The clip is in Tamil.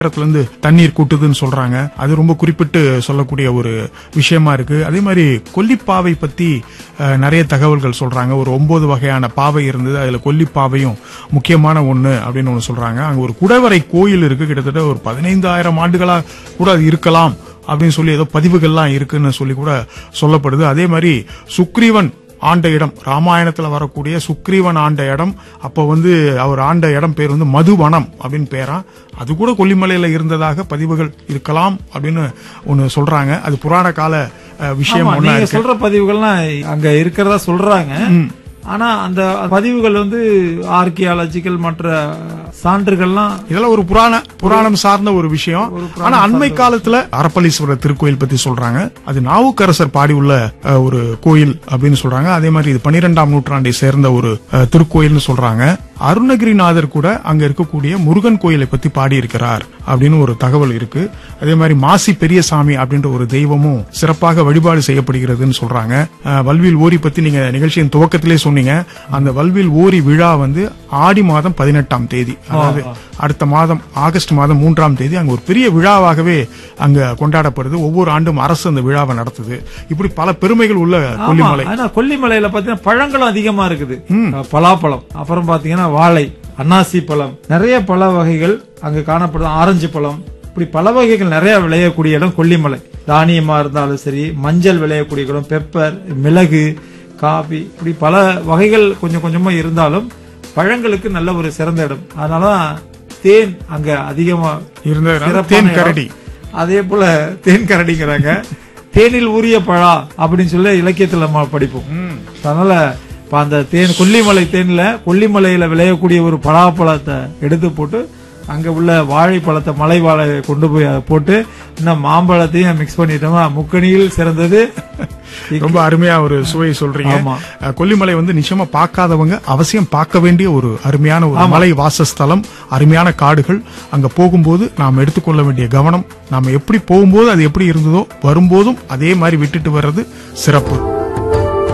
இடத்துல இருந்து தண்ணீர் கூட்டுதுன்னு சொல்றாங்க அது ரொம்ப குறிப்பிட்டு சொல்லக்கூடிய ஒரு விஷயமா இருக்கு அதே மாதிரி கொல்லிப்பாவை பத்தி அஹ், நிறைய தகவல்கள் சொல்றாங்க ஒரு ஒன்பது வகையான பாவை இருந்தது அதுல கொல்லிப்பாவையும் முக்கியமான ஒண்ணு அப்படின்னு ஒண்ணு சொல்றாங்க அங்க ஒரு குடவரை கோயில் இருக்கு கிட்டத்தட்ட ஒரு பதினைந்தாயிரம் ஆண்டுகளா கூட அது இருக்கலாம் அப்படின்னு சொல்லி ஏதோ பதிவுகள்லாம் இருக்குன்னு சொல்லி கூட சொல்லப்படுது அதே மாதிரி சுக்ரீவன் ஆண்ட இடம் ராமாயணத்துல வரக்கூடிய சுக்ரீவன் ஆண்ட இடம் அப்போ வந்து அவர் ஆண்ட இடம் பேர் வந்து மதுவனம் அப்படின்னு பேரா அது கூட கொல்லிமலையில இருந்ததாக பதிவுகள் இருக்கலாம் அப்படின்னு ஒன்னு சொல்றாங்க அது புராண கால அஹ், விஷயம் ஆமா, ஒண்ணா நீங்க இருக்கு சொல்ற பதிவுகள்லாம் அங்க இருக்கிறதா சொல்றாங்க ஆனா அந்த பதிவுகள் வந்து ஆர்கியாலஜிக்கல் மற்ற சான்றுகள்லாம் இதெல்லாம் ஒரு புராண புராணம் சார்ந்த ஒரு விஷயம் ஆனா அண்மை காலத்துல அரப்பளீஸ்வரர் திருக்கோயில் பத்தி சொல்றாங்க அது நாவுக்கரசர் பாடி உள்ள அஹ், ஒரு கோயில் அப்படின்னு சொல்றாங்க அதே மாதிரி இது பனிரெண்டாம் நூற்றாண்டை சேர்ந்த ஒரு அஹ், திருக்கோயில்னு சொல்றாங்க அருணகிரிநாதர் கூட அங்க இருக்கக்கூடிய முருகன் கோயிலை பத்தி பாடி இருக்கிறார் அப்படின்னு ஒரு தகவல் இருக்கு அதே மாதிரி மாசி பெரியசாமி அப்படின்ற ஒரு தெய்வமும் சிறப்பாக வழிபாடு செய்யப்படுகிறதுன்னு சொல்றாங்க அஹ், வல்வில் ஓரி பத்தி நீங்க நிகழ்ச்சியின் துவக்கத்திலே சொன்னீங்க அந்த வல்வில் ஓரி விழா வந்து ஆடி மாதம் பதினெட்டாம் தேதி அதாவது அடுத்த மாதம் ஆகஸ்ட் மாதம் மூன்றாம் தேதி அங்க ஒரு பெரிய விழாவாகவே அங்க கொண்டாடப்படுது ஒவ்வொரு ஆண்டும் அரசு அந்த விழாவை நடத்துது இப்படி பல பெருமைகள் உள்ள ஆமா கொல்லிமலை ஆனா கொல்லிமலையில பாத்தீங்கன்னா பழங்களும் அதிகமா இருக்குது பலாப்பழம் அப்புறம் பாத்தீங்கன்னா வாழை அன்னாசி பழம் நிறைய பழ வகைகள் அங்க காணப்படுது ஆரஞ்சு பழம் இப்படி பல வகைகள் நிறைய விளையக்கூடிய இடம் கொல்லிமலை தானியமா இருந்தாலும் சரி மஞ்சள் விளையக்கூடிய இடம் பெப்பர் மிளகு காபி இப்படி பல வகைகள் கொஞ்சம் கொஞ்சமா இருந்தாலும் பழங்களுக்கு நல்ல ஒரு சிறந்த இடம் அதனாலதான் தேன் அங்க அதிகமா இருந்த சிறப்பான தேன் இடம். கரடி அதே போல தேன் கரடிங்கிறாங்க தேனில் ஊறிய பழா அப்படின்னு சொல்லி இலக்கியத்துல நம்ம படிப்போம் அதனால இப்ப அந்த தேன் கொல்லிமலை தேன்ல கொல்லிமலையில விளையக்கூடிய ஒரு பலாப்பழத்தை எடுத்து போட்டு அங்க உள்ள வாழைப்பழத்தை மலை வாழை கொண்டு போய் அதை போட்டு இன்னும் மாம்பழத்தையும் மிக்ஸ் பண்ணிட்டோமா முக்கணியில் சிறந்தது ரொம்ப அருமையா ஒரு சுவை சொல்றீங்க ஆமா. அஹ், கொல்லிமலை வந்து நிச்சயமா பார்க்காதவங்க அவசியம் பார்க்க வேண்டிய ஒரு அருமையான ஒரு மலை வாசஸ்தலம் அருமையான காடுகள் அங்க போகும்போது நாம் எடுத்துக்கொள்ள வேண்டிய கவனம் நாம எப்படி போகும்போது அது எப்படி இருந்ததோ வரும்போதும் அதே மாதிரி விட்டுட்டு வர்றது சிறப்பு